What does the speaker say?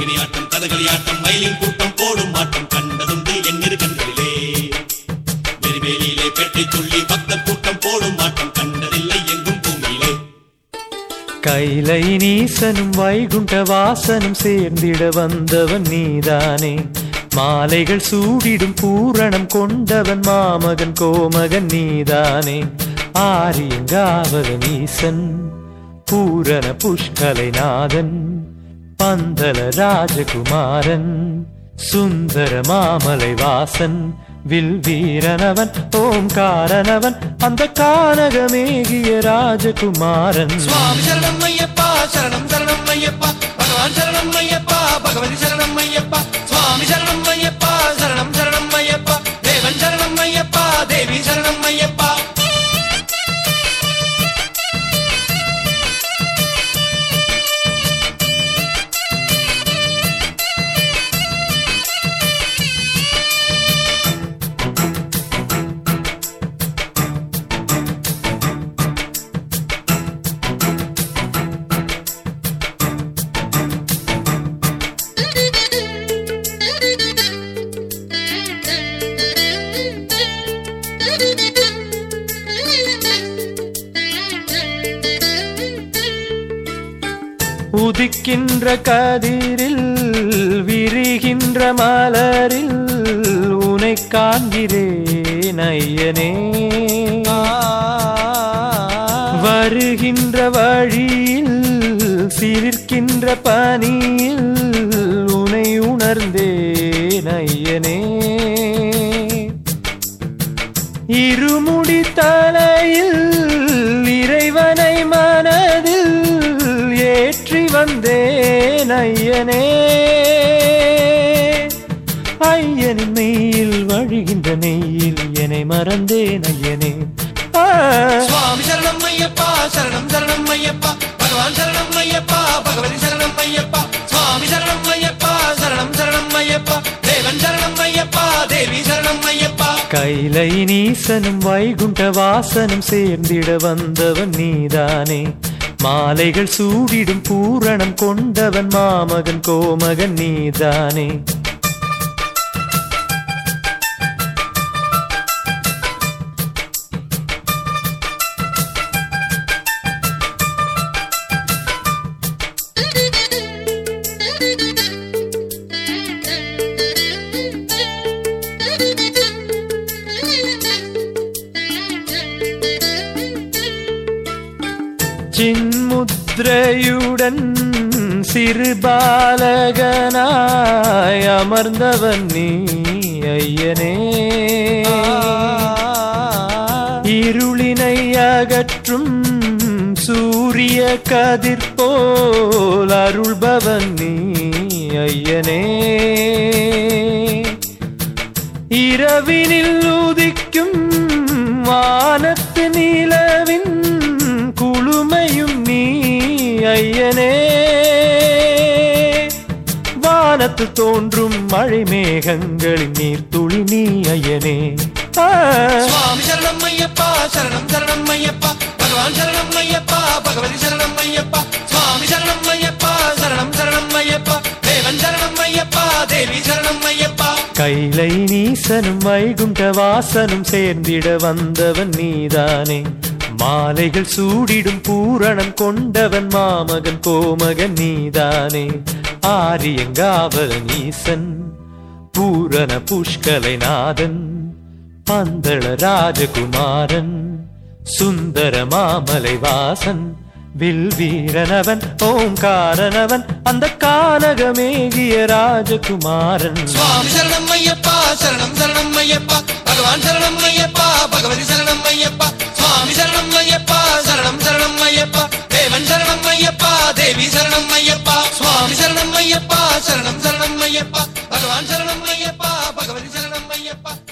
பங்கினி ஆட்டம் கதகளி ஆட்டம் மயிலின் கூட்டம் போடும் ஆட்டம் கண்டதுண்டு எண்ணிரு கண்களிலே வெறிவேலியிலே பெட்டை துள்ளி பக்தர் கூட்டம் போடும் ஆட்டம் கண்டதில்லை எங்கும் பூமியிலே கைலை நீசனும் வைகுண்ட வாசனும் சேர்ந்திட வந்தவன் நீதானே மாலைகள் சூடிடும் பூரணம் கொண்டவன் மாமகன் கோமகன் நீதானே ஆரியங்காவல நீசன் பூரண புஷ்கலை நாதன் பந்தல ராஜகுமாரன் சுந்தர மாமலை வாசன் வில் வீரனவன் ஓம்காரனவன் அந்த கானகமேகிய ராஜகுமாரன் சுவாமி சரணம் ஐயப்பா சரணம் சரணம் ஐயப்பா பகவான் சரணம் ஐயப்பா பகவதி சரணம் ஐயப்பா சுவாமி சரணம் ஐயப்பா சரணம் சரணம் ஐயப்பா தேவன் சரணம் ஐயப்பா தேவி சரணம் ஐயப்பா உதிக்கின்ற கதிரில் விரிகின்ற மலரில் உனை காண்கிறேன் ஐயனே வருகின்ற வழியில் சிரிக்கின்ற பனியில் உனை உணர்ந்தேன் ஐயனே இருமுடி தலையில் இறைவனை மனதில் ஏற்றி வந்தேன் ஐயனே ஐயனின் மெய்யில் வழிகின்ற நெய்யில் என்னை மறந்தேன் ஐயனே ஆ. சுவாமி சரணம் ஐயப்பா சரணம் சரணம் ஐயப்பா பகவான் சரணம் ஐயப்பா பகவதி சரணம் ஐயப்பா சுவாமி சரணம் ஐயப்பா சரணம் சரணம் ஐயப்பா தேவன் சரணம் ஐயப்பா தேவி சரணம் ஐயப்பா கைலை நீசனும் வைகுண்ட வாசனும் சேர்ந்திட வந்தவன் நீதானே மாலைகள் சூடிடும் பூரணம் கொண்டவன் மாமகன் கோமகன் நீதானே சின்முத்ரையுடன் சிறு பாலகனாய் அமர்ந்தவன் நீ ஐயனே இருளினை அகற்றும் சூரிய கதிர் போல் அருள்பவன் நீ ஐயனே இரவினில் உதிக்கும் வானத்து நிலவின் குளுமையும் நீ ஐயனே வானத்து தோன்றும் மழை மேகங்களின் நீர்த்துளி நீ ஐயனே ஆ. சுவாமி சரணம் ஐயப்பா சரணம் சரணம் ஐயப்பா பகவான் சரணம் ஐயப்பா பகவதி சரணம் ஐயப்பா சுவாமி சரணம் ஐயப்பா சரணம் சரணம் ஐயப்பா தேவன் சரணம் ஐயப்பா தேவி சரணம் ஐயப்பா கைலை நீசனும் வைகுண்ட வாசனும் சேர்ந்திட வந்தவன் நீதானே மாலைகள் சூடிடும் பூரணம் கொண்டவன் மாமகன் கோமகன் நீதானே ஆரியங்காவலன் ஈசன் பூரண புஷ்கலை நாதன் பந்தள ராஜகுமாரன் சுந்தர மாமலை வாசன் வில் வீரனவன் ஓம்காரனவன் அந்த கானகமேகிய ராஜகுமாரன் சுவாமி சரணம் ஐயப்பா சரணம் சரணம் ஐயப்பா பகவான் சரணம் ஐயப்பா பகவதி சரணம் ஐயப்பா சுவாமி சரணம் ஐயப்பா சரணம் சரணம் ஐயப்பா தேவன் சரணம் ஐயப்பா தேவி சரணம் ஐயப்பா சுவாமி சரணம் ஐயப்பா சரணம் சரணம் ஐயப்பா பகவான் சரணம் ஐயப்பா பகவதி சரணம் ஐயப்பா